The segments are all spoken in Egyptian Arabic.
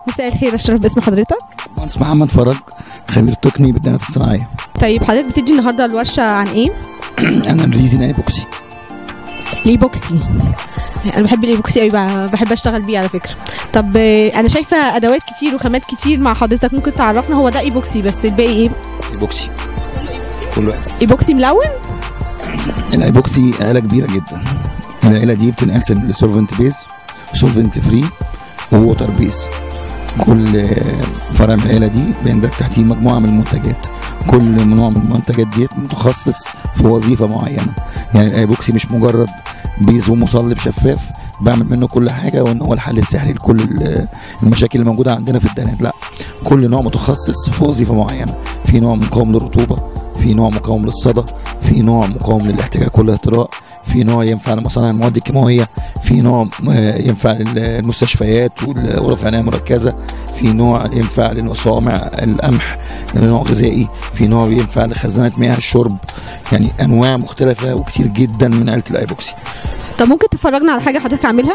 مساء الخير اشرف باسم حضرتك مهندس محمد فرج خبير تقني بالدهانات الصناعيه طيب حضرتك بتدي النهارده الورشه عن ايه انا الريزين ايبوكسي الايبوكسي انا بحب الايبوكسي قوي بقى بحب اشتغل بيه على فكره طب آه، انا شايفه ادوات كتير وخامات كتير مع حضرتك ممكن تعرفنا هو ده ايبوكسي بس الباقي ايه ايبوكسي كله ايبوكسي ملون الايبوكسي عيله كبيره جدا العيله دي بتنقسم لسولفنت بيز سولفنت فري ووتر بيز كل فرع من العيله دي بيندرج تحتيه مجموعه من المنتجات كل نوع من المنتجات ديت متخصص في وظيفه معينه يعني الايبوكسي مش مجرد بيز ومصلب شفاف بعمل منه كل حاجه وان هو الحل السحري لكل ال- المشاكل اللي موجوده عندنا في الدهانات لا كل نوع متخصص في وظيفه معينه في نوع مقاوم للرطوبه في نوع مقاوم للصدى في نوع مقاوم للاحتكاك والاهتراء في نوع ينفع لمصانع المواد الكيماويه في نوع آه، ينفع للمستشفيات والغرف العنايه المركزه في نوع ينفع لمصانع القمح نوع غذائي في نوع ينفع لخزانات مياه الشرب يعني انواع مختلفه وكتير جدا من عيله الايبوكسي طب ممكن تفرجنا على حاجه حضرتك عاملها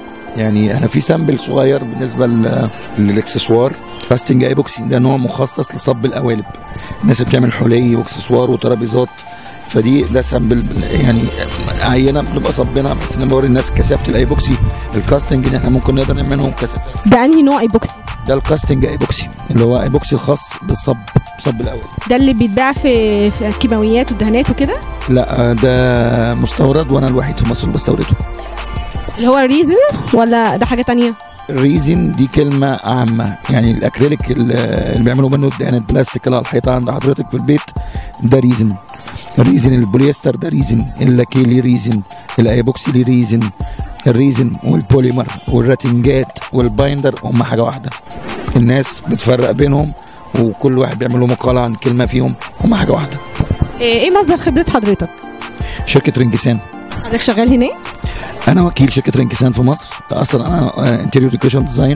يعني احنا في سامبل صغير بالنسبه لل- للاكسسوار كاستنج ايبوكسي ده نوع مخصص لصب القوالب الناس اللي بتعمل حلي واكسسوار وترابيزات فدي ده سامبل يعني عينه بنبقى صبنا بس لما بوري الناس كثافه الايبوكسي الكاستنج ان احنا ممكن نقدر نعمل منهم كثافه ده انهي نوع ايبوكسي ده الكاستنج ايبوكسي اللي هو ايبوكسي الخاص بالصب صب القوالب ده اللي بيتباع في في الكيماويات والدهانات وكده لا ده مستورد وانا الوحيد في مصر اللي بستورده اللي هو ريزن ولا ده حاجه تانية الريزن دي كلمة عامة يعني الأكريليك اللي اللي بيعملوا منه الدهان البلاستيك اللي على الحيطة عند حضرتك في البيت ده ريزن الريزن البوليستر ده ريزن اللاكي ليه ريزن الايبوكسي ليه ريزن الريزن والبوليمر والراتنجات والبايندر هم حاجة واحدة الناس بتفرق بينهم وكل واحد بيعمل له مقالة عن كلمة فيهم هم حاجة واحدة ايه إيه مصدر خبره حضرتك شركة رنجسان حضرتك شغال هناك انا وكيل شركه رنكسان في مصر اصلا انا انتيريور ديكوريشن ديزاين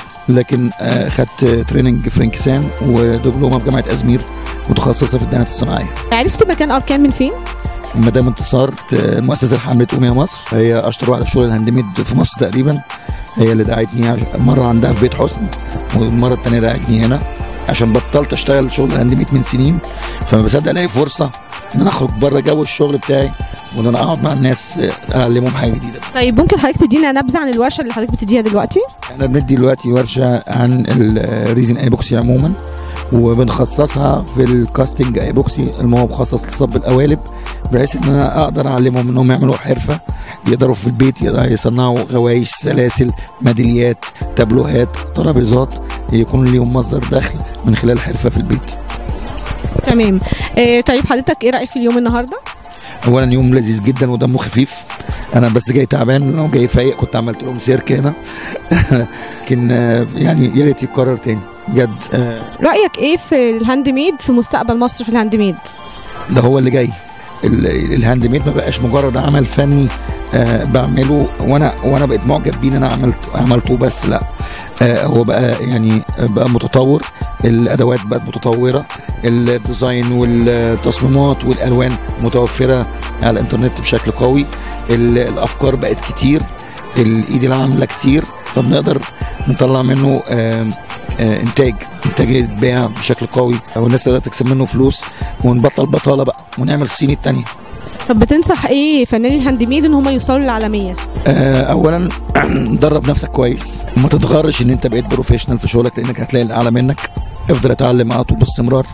لكن آه، خدت تريننج في رنكسان ودبلومه في جامعه ازمير متخصصه في الدهانات الصناعيه عرفت مكان اركان من فين مدام انتصار ت- المؤسسه الحمله اميه مصر هي اشطر واحده في شغل الهاند ميد في مصر تقريبا هي اللي دعتني عش- مره عندها في بيت حسن والمره الثانيه دعتني هنا عشان بطلت اشتغل شغل الهاند ميد من سنين فما بصدق الاقي فرصه ان انا اخرج بره جو الشغل بتاعي وان انا اقعد مع الناس آه، اعلمهم حاجه جديده طيب ممكن حضرتك تدينا نبذه عن الورشه اللي حضرتك بتديها دلوقتي احنا بندي دلوقتي ورشه عن الريزن ايبوكسي عموما وبنخصصها في الكاستنج ايبوكسي اللي هو مخصص لصب القوالب بحيث ان انا اقدر اعلمهم انهم يعملوا حرفه يقدروا في البيت يقدروا يصنعوا غوايش سلاسل ميداليات تابلوهات ترابيزات يكون ليهم مصدر دخل من خلال حرفه في البيت تمام إيه طيب حضرتك ايه رايك في اليوم النهارده اولا يوم لذيذ جدا ودمه خفيف انا بس جاي تعبان لو جاي فايق كنت عملت لهم سيرك هنا لكن آه، يعني يا ريت يتكرر تاني بجد آه، رايك ايه في الهاند ميد في مستقبل مصر في الهاند ميد ده هو اللي جاي ال- الهاند ميد ما بقاش مجرد عمل فني آه بعمله وانا وانا بقيت معجب بيه ان انا عملت عملته بس لا آه هو بقى يعني بقى متطور الادوات بقت متطوره الديزاين والتصميمات والالوان متوفره على الانترنت بشكل قوي ال- الافكار بقت كتير الايد العامله كتير فبنقدر نطلع منه آه آه انتاج انتاج يتباع بشكل قوي والناس تقدر تكسب منه فلوس ونبطل بطاله بقى ونعمل الصيني التانية طب بتنصح ايه فناني الهاند ميد ان هم يوصلوا للعالميه آه اولا درب نفسك كويس ما تتغرش ان انت بقيت بروفيشنال في شغلك لانك هتلاقي الاعلى منك افضل اتعلم على طول باستمرار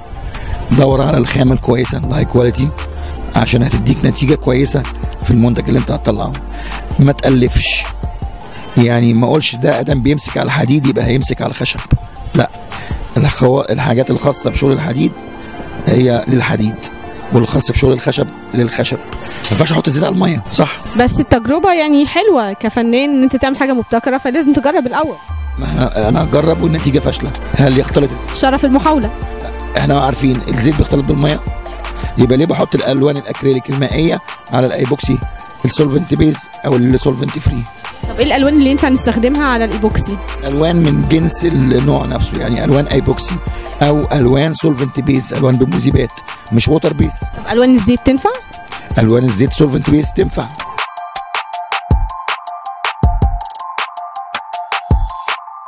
دور على الخامه الكويسه الهاي كواليتي عشان هتديك نتيجه كويسه في المنتج اللي انت هتطلعه ما تالفش يعني ما اقولش ده ادم بيمسك على الحديد يبقى هيمسك على الخشب لا الخو... الحاجات الخاصه بشغل الحديد هي للحديد والخاص بشغل الخشب للخشب ما ينفعش احط زيت على الميه صح بس التجربه يعني حلوه كفنان ان انت تعمل حاجه مبتكره فلازم تجرب الاول ما احنا انا هجرب والنتيجه فاشله هل يختلط الزيت؟ شرف المحاوله احنا عارفين الزيت بيختلط بالميه يبقى ليه بحط الالوان الاكريليك المائيه على الايبوكسي السولفنت بيز او السولفنت فري طب ايه الالوان اللي ينفع نستخدمها على الايبوكسي الوان من جنس النوع نفسه يعني الوان ايبوكسي او الوان سولفنت بيز الوان بمذيبات مش ووتر بيز طب الوان الزيت تنفع الوان الزيت سولفنت بيز تنفع